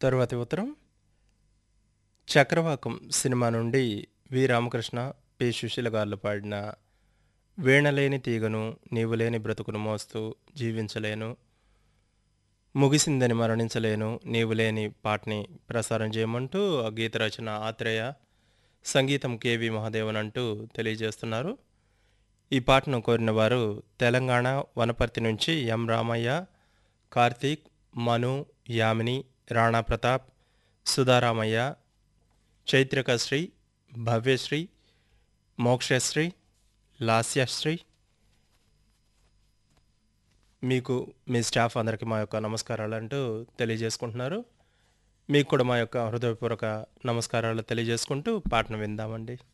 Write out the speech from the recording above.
తరువాతి ఉత్తరం చక్రవాకం సినిమా నుండి వి రామకృష్ణ పి సుశీల గారు పాడిన వీణలేని తీగను నీవులేని బ్రతుకును మోస్తూ జీవించలేను ముగిసిందని మరణించలేను నీవు లేని పాటని ప్రసారం చేయమంటూ ఆ గీత రచన ఆత్రేయ సంగీతం కేవి మహాదేవన్ అంటూ తెలియజేస్తున్నారు ఈ పాటను కోరిన వారు తెలంగాణ వనపర్తి నుంచి ఎం రామయ్య కార్తీక్ మను యామిని రాణా ప్రతాప్ సుధారామయ్య చైత్రకశ్రీ భవ్యశ్రీ మోక్షశ్రీ లాస్యశ్రీ మీకు మీ స్టాఫ్ అందరికీ మా యొక్క నమస్కారాలు అంటూ తెలియజేసుకుంటున్నారు మీకు కూడా మా యొక్క హృదయపూర్వక నమస్కారాలు తెలియజేసుకుంటూ పాటను విందామండి